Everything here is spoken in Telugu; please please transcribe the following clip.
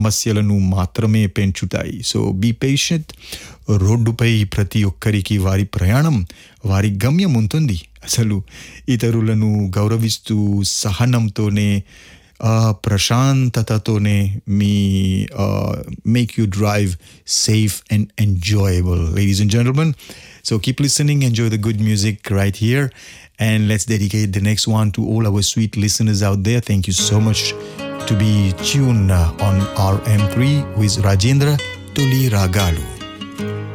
సమస్యలను మాత్రమే పెంచుతాయి సో బీ పేషెంట్ రోడ్డుపై ప్రతి ఒక్కరికి వారి ప్రయాణం వారి గమ్యం ఉంటుంది అసలు ఇతరులను గౌరవిస్తూ సహనంతోనే ఆ, ప్రశాంతతతోనే మీ make you drive safe and enjoyable ladies and gentlemen so keep listening enjoy the good music right here and let's dedicate the next one to all our sweet listeners out there. Thank you so much to be tuned uh, on RM3 with Rajendra Tuli Ragalu.